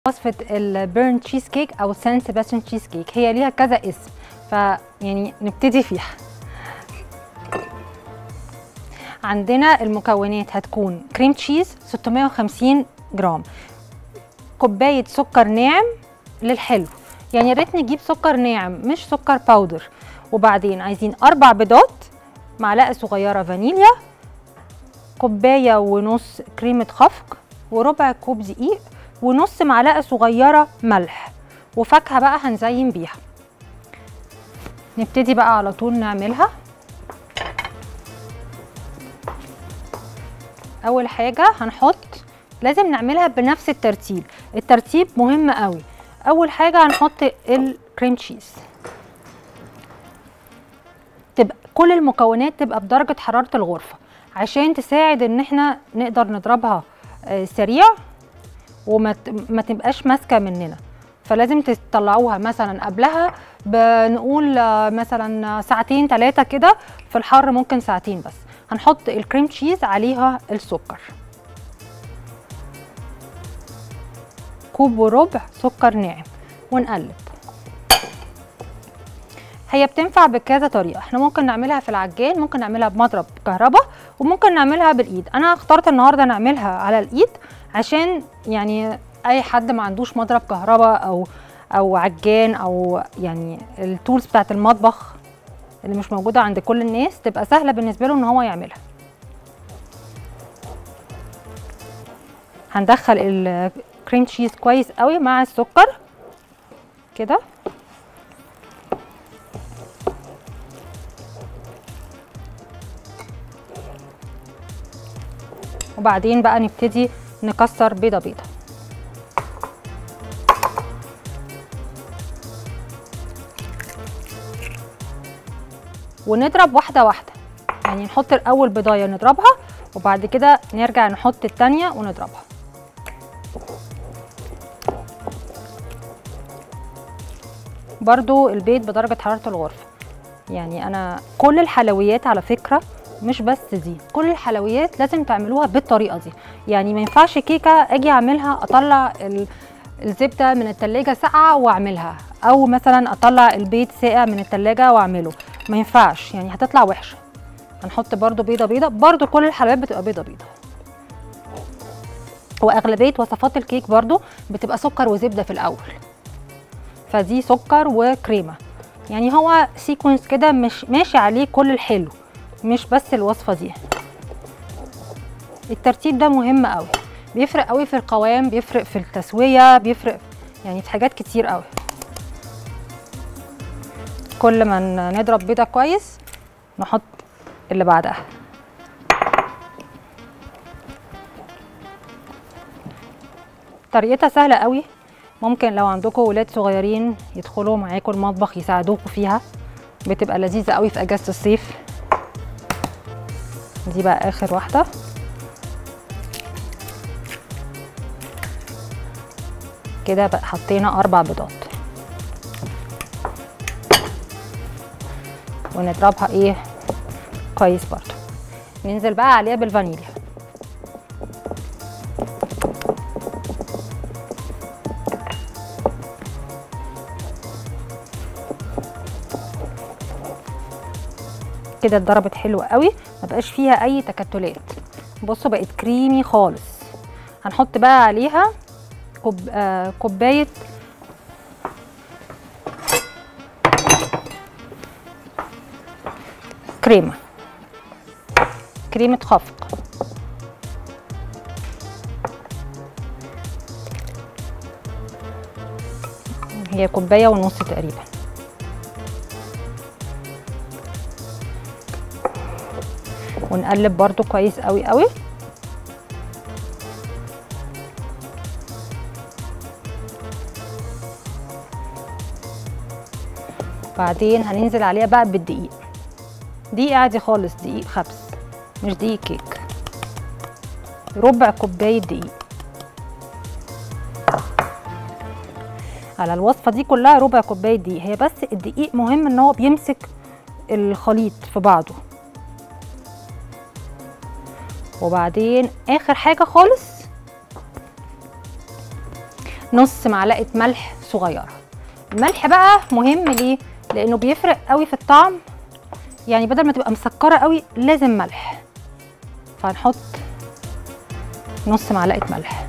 وصفه البيرن تشيز كيك او سان سيباستيان تشيز كيك هي ليها كذا اسم فيعني نبتدي فيها عندنا المكونات هتكون كريم تشيز 650 جرام كوبايه سكر ناعم للحلو يعني يا ريت نجيب سكر ناعم مش سكر باودر وبعدين عايزين اربع بيضات معلقه صغيره فانيليا كوبايه ونص كريمه خفق وربع كوب دقيق ونص معلقه صغيره ملح وفاكهه بقى هنزين بيها نبتدي بقى على طول نعملها اول حاجه هنحط لازم نعملها بنفس الترتيب الترتيب مهم قوي اول حاجه هنحط الكريم تشيز تبقى كل المكونات تبقى بدرجه حراره الغرفه عشان تساعد ان احنا نقدر نضربها سريع وما ما تبقاش ماسكه مننا فلازم تطلعوها مثلا قبلها بنقول مثلا ساعتين ثلاثه كده في الحر ممكن ساعتين بس هنحط الكريم تشيز عليها السكر كوب وربع سكر ناعم ونقلب هي بتنفع بكذا طريقه احنا ممكن نعملها في العجان ممكن نعملها بمضرب كهرباء وممكن نعملها بالايد انا اخترت النهارده نعملها على الايد عشان يعني اي حد ما عندوش مضرب كهرباء او او عجان او يعني التولز بتاعت المطبخ اللي مش موجوده عند كل الناس تبقى سهله بالنسبه له ان هو يعملها هندخل الكريم تشيز كويس قوي مع السكر كده وبعدين بقى نبتدي نكسر بيضه بيضه ونضرب واحده واحده يعني نحط الاول بيضايه نضربها وبعد كده نرجع نحط التانية ونضربها برضو البيض بدرجة حرارة الغرفة يعني أنا كل الحلويات على فكرة مش بس دي كل الحلويات لازم تعملوها بالطريقة دي يعني ما ينفعش كيكة أجي أعملها أطلع الزبدة من التلاجة ساقعة وأعملها أو مثلا أطلع البيض ساقع من التلاجة وأعمله ما ينفعش يعني هتطلع وحشة هنحط برضو بيضة بيضة برضو كل الحلويات بتبقى بيضة بيضة واغلبيه وصفات الكيك برضو بتبقى سكر وزبده في الاول فدي سكر وكريمه يعني هو سيكونس كده مش ماشي عليه كل الحلو مش بس الوصفه دي الترتيب ده مهم قوي بيفرق قوي في القوام بيفرق في التسويه بيفرق يعني في حاجات كتير قوي كل ما نضرب بيضه كويس نحط اللي بعدها طريقتها سهله قوي ممكن لو عندكم ولاد صغيرين يدخلوا معاكم المطبخ يساعدوكم فيها بتبقى لذيذه قوي في اجازه الصيف دي بقى اخر واحده كده بقى حطينا اربع بيضات ونضربها ايه كويس برضو ننزل بقى عليها بالفانيليا كده اتضربت حلوه قوي ما بقاش فيها اي تكتلات بصوا بقت كريمي خالص هنحط بقى عليها كوب آه كوبايه كريمه كريمه خفق هي كوبايه ونص تقريبا ونقلب برضو كويس قوي قوي بعدين هننزل عليها بقى بالدقيق دقيق عادي خالص دقيق خبز مش دقيق كيك ربع كوبايه دقيق على الوصفه دي كلها ربع كوبايه دقيق هي بس الدقيق مهم ان هو بيمسك الخليط في بعضه وبعدين اخر حاجه خالص نص معلقه ملح صغيره الملح بقى مهم ليه لانه بيفرق قوي في الطعم يعني بدل ما تبقى مسكره قوي لازم ملح فهنحط نص معلقه ملح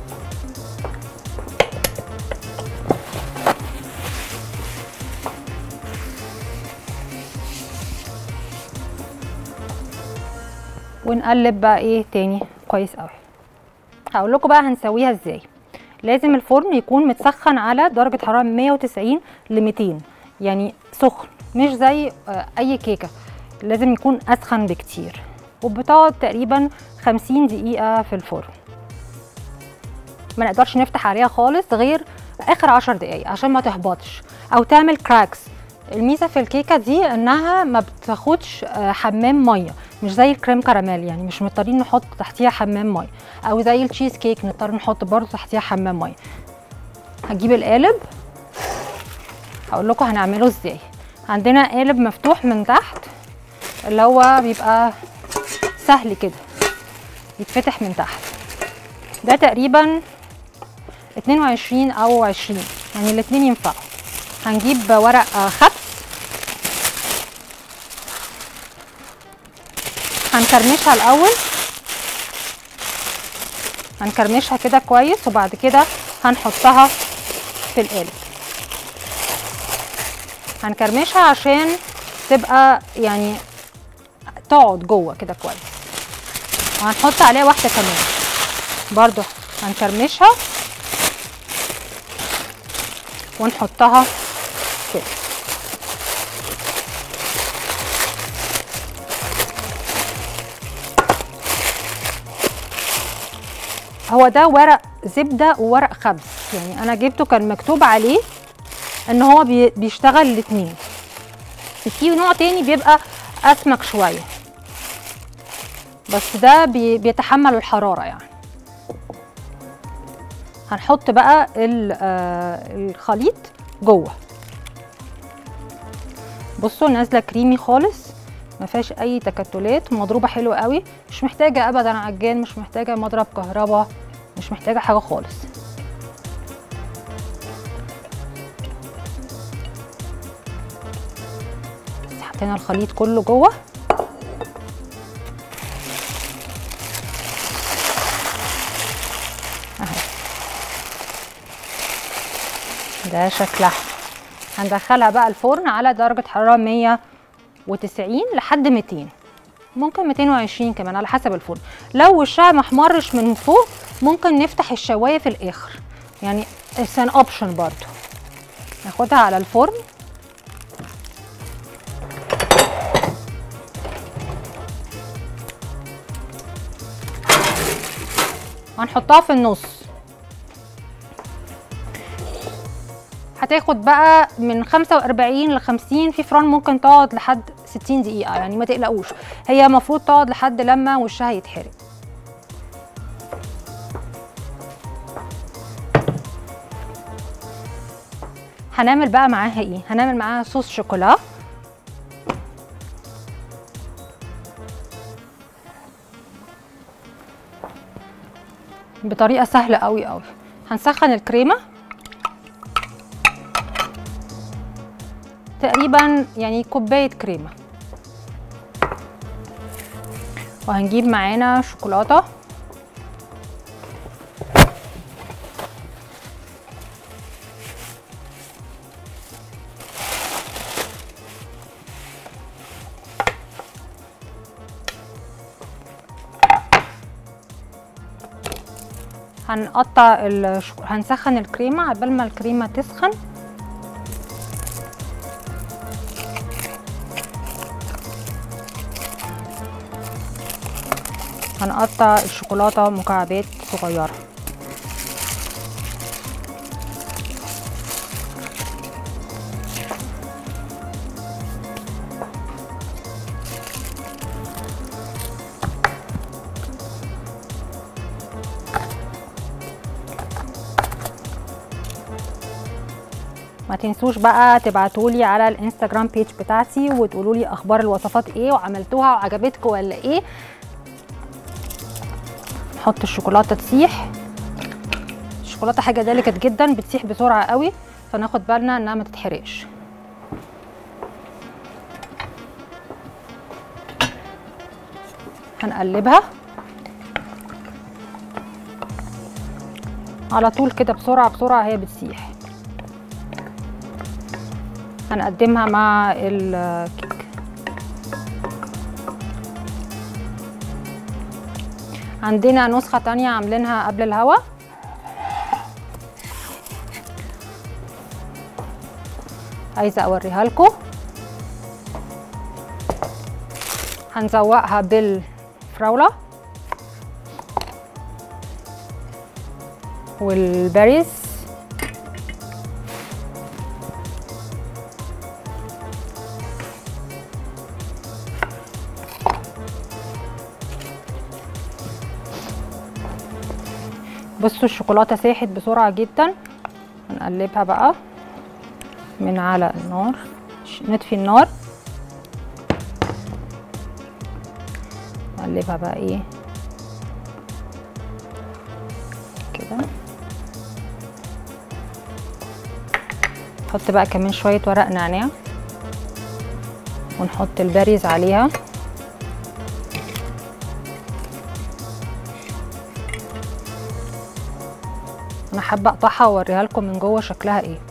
ونقلب بقى ايه تاني كويس قوي هقول لكم بقى هنسويها ازاي لازم الفرن يكون متسخن على درجه حراره 190 ل 200 يعني سخن مش زي آه، اي كيكه لازم يكون اسخن بكتير وبتقعد تقريبا 50 دقيقه في الفرن ما نقدرش نفتح عليها خالص غير اخر 10 دقايق عشان ما تهبطش او تعمل كراكس الميزه في الكيكه دي انها ما بتاخدش آه، حمام ميه مش زي الكريم كراميل يعني مش مضطرين نحط تحتيها حمام ميه او زي التشيز كيك نضطر نحط برضه تحتيها حمام ميه هجيب القالب هقول لكم هنعمله ازاي عندنا قالب مفتوح من تحت اللي هو بيبقى سهل كده يتفتح من تحت ده تقريبا 22 او 20 يعني الاتنين ينفعوا هنجيب ورق آه، خبز هنكرمشها الاول هنكرمشها كده كويس وبعد كده هنحطها في القالب هنكرمشها عشان تبقى يعني تقعد جوه كده كويس وهنحط عليها واحده كمان برضو هنكرمشها ونحطها كده هو ده ورق زبده وورق خبز يعني انا جبته كان مكتوب عليه ان هو بي- بيشتغل الاتنين في نوع تاني بيبقى اسمك شويه بس ده بي- بيتحمل الحراره يعني هنحط بقى ال- آه، الخليط جوه بصوا نازله كريمي خالص ما فيهاش اي تكتلات مضروبه حلو قوي مش محتاجه ابدا عجان مش محتاجه مضرب كهرباء مش محتاجه حاجه خالص بس حطينا الخليط كله جوه اهي ده شكلها هندخلها بقى الفرن على درجة حرارة 190 لحد 200 ممكن 220 كمان على حسب الفرن لو وشها ما احمرش من فوق ممكن نفتح الشواية في الآخر يعني اتس ان اوبشن برضو ناخدها على الفرن هنحطها في النص هتاخد بقى من 45 ل 50 في فرن ممكن تقعد لحد 60 دقيقة يعني ما تقلقوش هي المفروض تقعد لحد لما وشها يتحرق هنعمل بقى معاها ايه هنعمل معاها صوص شوكولا بطريقه سهله قوي قوي هنسخن الكريمه تقريبا يعني كوبايه كريمه وهنجيب معانا شوكولاته هنقطع الشك... هنسخن الكريمه قبل ما الكريمه تسخن هنقطع الشوكولاته مكعبات صغيره ما تنسوش بقى تبعتولي على الانستجرام بيج بتاعتي وتقولوا لي اخبار الوصفات ايه وعملتوها وعجبتكم ولا ايه نحط الشوكولاته تسيح الشوكولاته حاجه ديليكت جدا بتسيح بسرعه قوي فناخد بالنا انها ما تتحرقش هنقلبها على طول كده بسرعه بسرعه هي بتسيح هنقدمها مع الكيك عندنا نسخة تانية عاملينها قبل الهوا عايزة اوريها لكم هنزوقها بالفراولة والباريز بصوا الشوكولاته ساحت بسرعه جدا هنقلبها بقى من على النار نطفي النار نقلبها بقى ايه كده نحط بقى كمان شويه ورق نعناع ونحط الباريز عليها انا حابه اقطعها واوريها لكم من جوه شكلها ايه